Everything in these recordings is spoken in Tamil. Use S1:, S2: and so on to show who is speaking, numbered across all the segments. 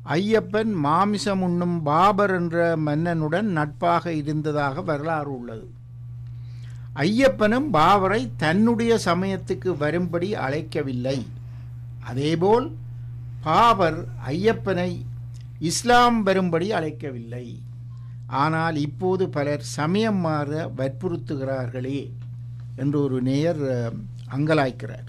S1: ஐயப்பன் மாமிசம் உண்ணும் பாபர் என்ற மன்னனுடன் நட்பாக இருந்ததாக வரலாறு உள்ளது ஐயப்பனும் பாபரை தன்னுடைய சமயத்துக்கு வரும்படி அழைக்கவில்லை அதேபோல் பாபர் ஐயப்பனை இஸ்லாம் வரும்படி அழைக்கவில்லை ஆனால் இப்போது பலர் சமயம் மாற வற்புறுத்துகிறார்களே என்று ஒரு நேயர் அஹ், அங்கலாய்க்கிறார்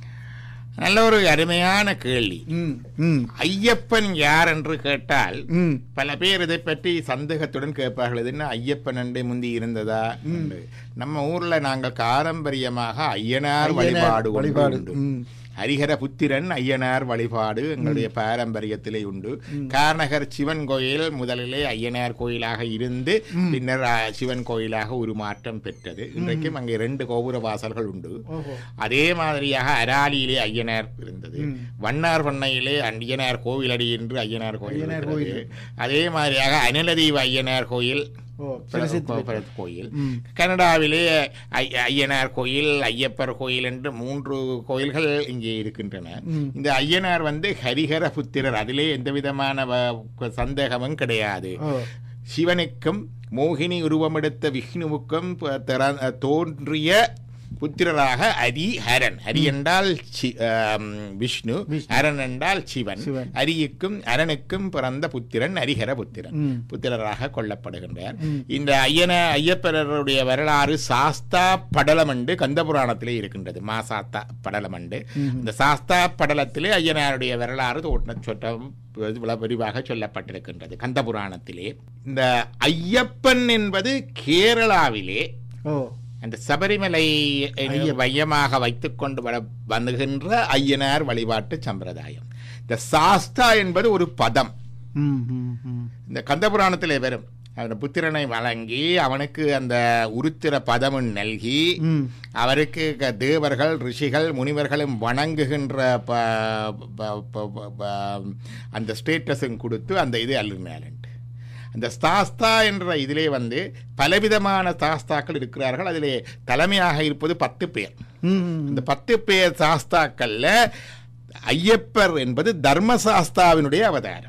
S2: நல்ல ஒரு அருமையான கேள்வி
S1: ம் ம்
S2: ஐயப்பன் யார் என்று கேட்டால்
S1: ம்
S2: பல பேர் இதை பற்றி சந்தேகத்துடன் கேட்பார்கள் இது என்ன ஐயப்பன் என்று முந்தி இருந்ததா என்று. நம்ம ஊர்ல நாங்கள் பாரம்பரியமாக ஐயனார்
S1: ஐயனார்
S2: வழிபாடு ஒன்று
S1: வழிபாடு.
S2: உண்டு.
S1: ம்.
S2: ஹரிஹர புத்திரன் ஐயனார் வழிபாடு எங்களுடைய பாரம்பரியத்திலே உண்டு கார்நகர் சிவன் கோயில் முதலிலே ஐயனார் கோயிலாக இருந்து பின்னர் அ, சிவன் கோயிலாக உருமாற்றம் பெற்றது இன்றைக்கும் அங்கே ரெண்டு கோபுர வாசல்கள் உண்டு
S1: ஓஹோ
S2: அதே மாதிரியாக அராலியிலே ஐயனார் இருந்தது வண்ணார் பண்ணையிலே ஐயனார் கோவிலடி என்று ஐயனார் கோயில்
S1: ஐயனார்
S2: இருக்கிறது. அதே மாதிரியாக அனிலதீவ ஐயனார் கோயில்
S1: ஓ பிரசித்தி பெற்ற-
S2: கோயில்
S1: ம்.
S2: கனடாவிலே ஐ- ஐயனார் கோயில் ஐயப்பர் கோயில் என்று மூன்று கோயில்கள் இங்கே இருக்கின்றன
S1: ம்.
S2: இந்த ஐயனார் வந்து ஹரிஹர புத்திரர் அதிலே எந்த விதமான வ- சந்தேகமும் கிடையாது
S1: ஓ
S2: சிவனுக்கும் மோகினி உருவமெடுத்த விஷ்ணுவுக்கும் ப- திற- தோன்றிய புத்திரராக அரி ஹரன் ஹரி என்றால் சி- ஆம், விஷ்ணு
S1: விஷ்ணு.
S2: ஹரன் என்றால் சிவன்
S1: சிவன்.
S2: அரியுக்கும் அரனுக்கும் பிறந்த புத்திரன் ஹரிஹர புத்திரன்
S1: ம்.
S2: புத்திரராக கொல்லப்படுகின்றார்
S1: ம்.
S2: இந்த ஐயன ஐயப்பரருடைய வரலாறு சாஸ்தா படலம் என்று கந்தபுராணத்திலே இருக்கின்றது மாசாஸ்தா படலம் என்று இந்த சாஸ்தா படலத்திலே ஐயனாருடைய வரலாறு தோற்ற சொட்டம் இவ்வளவு விரிவாக சொல்லப்பட்டிருக்கின்றது கந்தபுராணத்திலே இந்த ஐயப்பன் என்பது கேரளாவிலே
S1: ஓ
S2: அந்த சபரிமலை மையமாக வைத்துக்கொண்டு வர வந்துகின்ற ஐயனார் வழிபாட்டு சம்பிரதாயம் இந்த சாஸ்தா என்பது ஒரு பதம்
S1: ம் ம் ம்
S2: இந்த கந்தபுராணத்திலே வரும் அந்த புத்திரனை வழங்கி அவனுக்கு அந்த உருத்திர பதமும் நல்கி
S1: ம்
S2: அவருக்கு க- தேவர்கள் ரிஷிகள் முனிவர்களும் வணங்குகின்ற ப- ப- ப- ப- ப- அந்த ஸ்டேட்டஸும் கொடுத்து அந்த இது அல்லுமேலண்ட் அந்த ஸ்தாஸ்தா என்ற இதிலே வந்து பலவிதமான சாஸ்தாக்கள் இருக்கிறார்கள் அதிலே தலைமையாக இருப்பது பத்து பேர்
S1: ம்
S2: இந்த பத்து பேர் சாஸ்தாக்கள்ல ஐயப்பர் என்பது தர்மசாஸ்தாவினுடைய அவதாரம்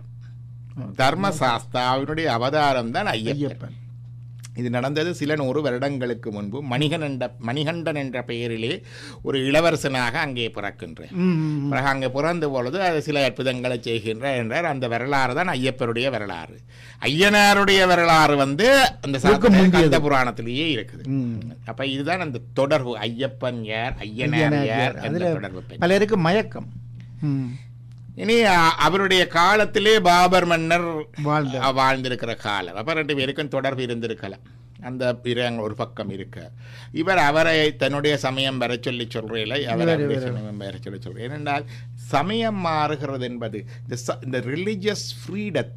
S2: தர்மசாஸ்தாவினுடைய அவதாரம் தான் ஐயப்பர்
S1: ஐயப்பன்
S2: இது நடந்தது சில நூறு வருடங்களுக்கு முன்பு மணிகன் என்ற மணிகண்டன் என்ற பெயரிலே ஒரு இளவரசனாக அங்கே பிறக்கின்றார்
S1: ம் ம்
S2: பிறகு அங்கே பிறந்த பொழுது அது சில அற்புதங்களை செய்கின்றார் என்றார் அந்த வரலாறு தான் ஐயப்பருடைய வரலாறு ஐயனாருடைய வரலாறு வந்து அந்த
S1: இதுக்கு முந்தியது.
S2: கந்த புராணத்திலேயே இருக்குது
S1: ம்.
S2: அப்ப இதுதான் அந்த தொடர்பு ஐயப்பன் யார் ஐயனார்
S1: ஐயனார்
S2: யார்
S1: யார்.
S2: என்ற
S1: அதுல
S2: தொடர்பு பற்றி.
S1: பலருக்கு மயக்கம் ம்
S2: இனி அ- அவருடைய காலத்திலே பாபர் மன்னர்
S1: வாழ்ந்தார்.
S2: அ- வாழ்ந்திருக்கிற காலம் அப்ப ரெண்டு பேருக்கும் தொடர்பு இருந்திருக்கலாம் அந்த பிரங்க ஒரு பக்கம் இருக்க இவர் அவரை தன்னுடைய சமயம் வர சொல்லி சொல்றேன் அவர்
S1: இவர்
S2: அவருடைய
S1: இவர்.
S2: சமயம் வர சொல்லி சொல்றேன் ஏனென்றால் சமயம் மாறுகிறது என்பது இந்த ச- இந்த ரிலிஜியஸ் ஃப்ரீடத்தை